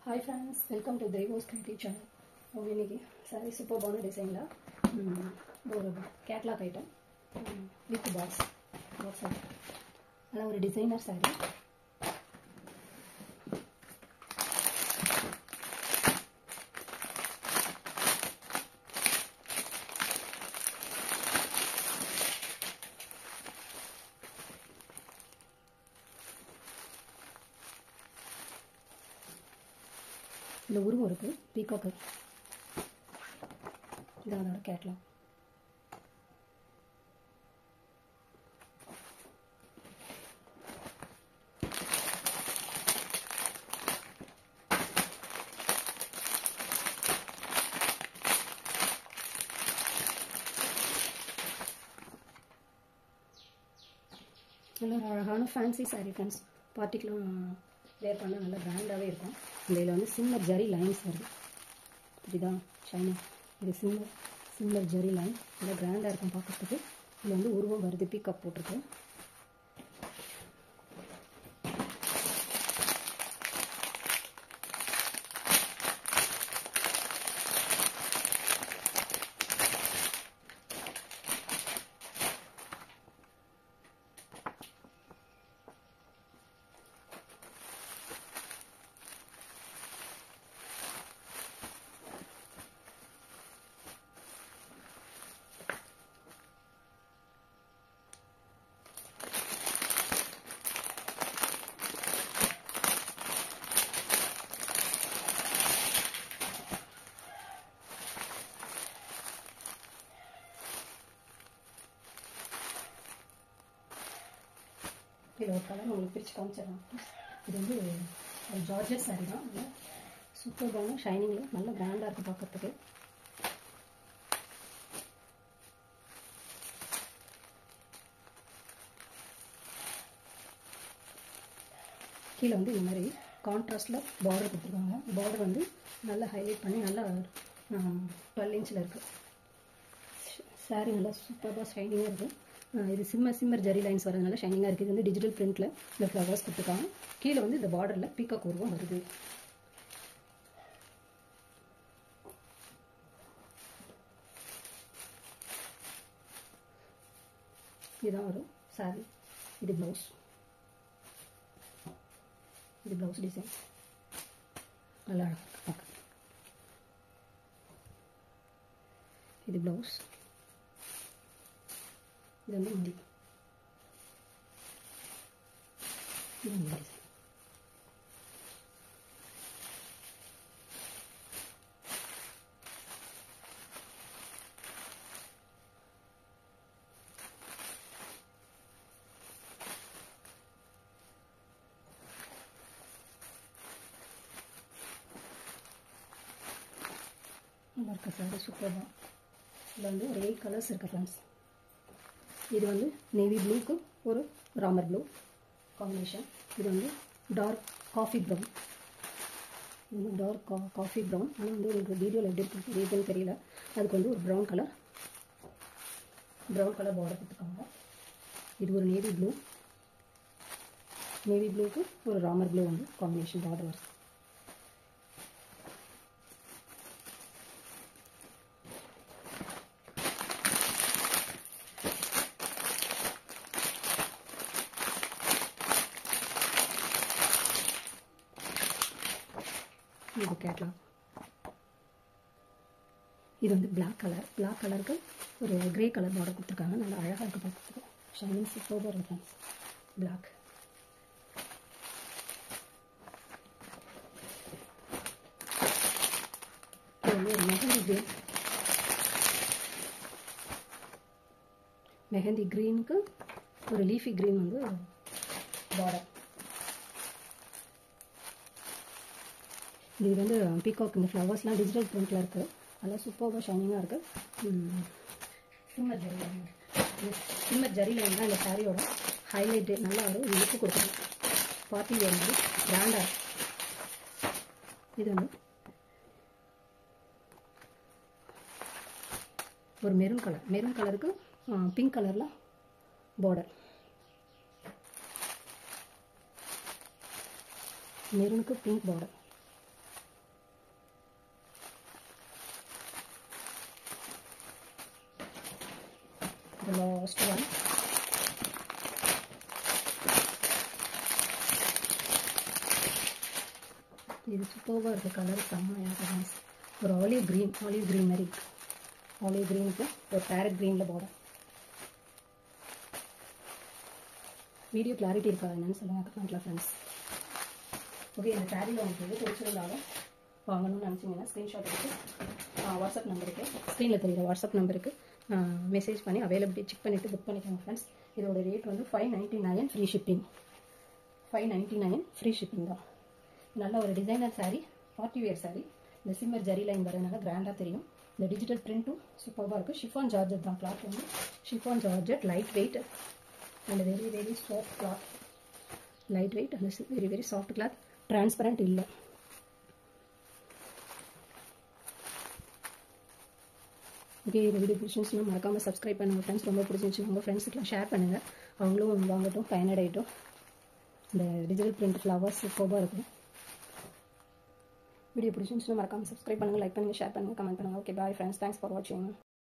hi friends welcome to Deivos creative channel அவங்க இன்னைக்கு சாரி சூப்பர்பான டிசைனில் ஒரு catalogue item with box box item அதான் ஒரு டிசைனர் சாரி இந்த உருவம் இருக்குது பீகாக்கு இது அதோட கேட்லாம் நல்ல ஒரு அழகான ஃபேன்சி சாரீ ஃப்ரெண்ட்ஸ் பார்ட்டிக்கெலாம் வேர் பண்ணால் நல்லா பிராண்டாகவே இருக்கும் இதில் வந்து சிம்மர் ஜரி லைன்ஸ் வருது இதுதான் ஷைனிங் இது சிம்மர் சிம்மர் ஜரி லைன் நல்லா கிராண்டாக இருக்கும் பார்க்கறதுக்கு இதில் வந்து உருவம் வருது பிக்கப் போட்டிருக்கு இது ஒரு கலர் உங்களுக்கு பிரித்து காமிச்சிடலாம் இது வந்து ஒரு ஜார்ஜட் சாரீ தான் நல்லா சூப்பர்பான ஷைனிங்கில் நல்ல பிராண்டாக இருக்குது பார்க்கறதுக்கு கீழே வந்து இந்த மாதிரி கான்ட்ராஸ்டில் பார்டர் கொடுத்துருக்காங்க பார்டர் வந்து நல்லா ஹைலைட் பண்ணி நல்லா டுவெல் இன்ச்சில் இருக்குது சாரீ நல்லா சூப்பராக ஷைனிங்காக இருக்குது இது சிம்மர் சிம்மர் ஜரி லைன்ஸ் வரதுனால ஷைனிங்காக இருக்குது இது வந்து டிஜிட்டல் பிரிண்டில் இந்த ஃப்ளவர்ஸ் கொடுத்துருக்காங்க கீழே வந்து இந்த பார்டரில் பீக்காக் உருவம் வருது இதுதான் வரும் சாரி இது ப்ளவுஸ் இது ப்ளவுஸ் டிசைன் நல்லா அழகாக இருக்கு பார்க்க இது ப்ளவுஸ் இது வந்து முடி இது முடி டிசைன் நல்லா இருக்க சாரி சூப்பர் தான் இதில் வந்து ஒரு எயிட் கலர்ஸ் இருக்குது ஃப்ரெண்ட்ஸ் இது வந்து நேவி ப்ளூக்கு ஒரு ராமர் ப்ளூ காம்பினேஷன் இது வந்து டார்க் காஃபி ப்ரௌன் இது வந்து டார்க் கா காஃபி ப்ரௌன் ஆனால் வந்து உங்களுக்கு வீடியோவில் எப்படி இருக்கு தெரியுதுன்னு தெரியல அதுக்கு வந்து ஒரு brown colour brown colour border கொடுத்துருக்காங்க இது ஒரு நேவி ப்ளூ நேவி ப்ளூக்கு ஒரு ராமர் ப்ளூ வந்து காம்பினேஷன் பார்டர் வருது இது கேட்லாம் இது வந்து பிளாக் கலர் பிளாக் கலருக்கு ஒரு கிரே கலர் பார்டர் கொடுத்துருக்காங்க நல்லா அழகாக இருக்குது பார்க்குறதுக்கு ஷைனிங் சூப்பராக இருக்கு ஃப்ரெண்ட்ஸ் பிளாக் இது வந்து ஒரு மெஹந்தி கிரீன் மெஹந்தி க்ரீனுக்கு ஒரு லீஃபி க்ரீன் வந்து பார்டர் இது வந்து பீகாக் இந்த ஃப்ளவர்ஸ்லாம் டிஜிட்டல் பிரிண்டில் இருக்குது நல்லா சூப்பராக ஷைனிங்காக இருக்குது சிம்மர் ஜரி சிம்மர் ஜரியில் வந்து இந்த சாரியோட ஹைலைட்டு நல்லா ஒரு இழுப்பு கொடுக்கணும் பார்ட்டி வேர் மாதிரி கிராண்டாக இது வந்து ஒரு மெரூன் கலர் மெரூன் கலருக்கு பிங்க் கலரில் பார்டர் மெரூனுக்கு பிங்க் பார்டர் இது சூப்பராக இருக்குது கலர் செம்மையாக ஃப்ரெண்ட்ஸ் ஒரு ஆலிவ் க்ரீன் ஆலிவ் க்ரீன் மாதிரி இருக்கு ஆலிவ் க்ரீனுக்கு ஒரு பேரட் க்ரீனில் போட வீடியோ கிளாரிட்டி இருக்கா என்னன்னு சொல்லுங்கள் கமெண்ட்டில் ஃப்ரெண்ட்ஸ் ஓகே இந்த சாரியில் உங்களுக்கு எது பிடிச்சிருந்தாலும் வாங்கணும்னு நினச்சிங்கன்னா ஸ்க்ரீன்ஷாட் எடுத்து வாட்ஸ்அப் நம்பருக்கு ஸ்க்ரீனில் தெரியுற வாட்ஸ்அப் நம்பருக்கு மெசேஜ் பண்ணி அவைலபிலிட்டி செக் பண்ணிவிட்டு புக் பண்ணிக்கோங்க ஃப்ரெண்ட்ஸ் இதோட ரேட் வந்து five ninety nine free shipping five ninety nine free shipping தான் நல்ல ஒரு designer saree party wear saree இந்த சிம்மர் ஜரி லைன் வரதுனால கிராண்டாக தெரியும் இந்த டிஜிட்டல் பிரிண்ட்டும் சூப்பராக இருக்குது ஷிஃபான் ஜார்ஜெட் தான் கிளாத் வந்து chiffon georgette light weight and very very soft cloth light weight and very very soft cloth transparent இல்லை ஓகே இந்த வீடியோ பிடிச்சிருந்துச்சுன்னா மறக்காமல் சப்ஸ்கிரைப் பண்ணுங்கள் ஃப்ரெண்ட்ஸ் ரொம்ப பிடிச்சிருந்துச்சு உங்கள் ஃப்ரெண்ட்ஸுக்கெலாம் ஷேர் பண்ணுங்கள் அவங்களும் வாங்கட்டும் பயனடையட்டும் இந்த டிஜிட்டல் பிரிண்ட் ஃப்ளவர்ஸ் சூப்பராக இருக்கும் வீடியோ பிடிச்சிருந்துச்சுன்னா மறக்காமல் சப்ஸ்கிரைப் பண்ணுங்கள் லைக் பண்ணுங்கள் ஷேர் பண்ணுங்கள் கமெண்ட் பண்ணுங்கள் okay bye friends thanks for வாட்சிங்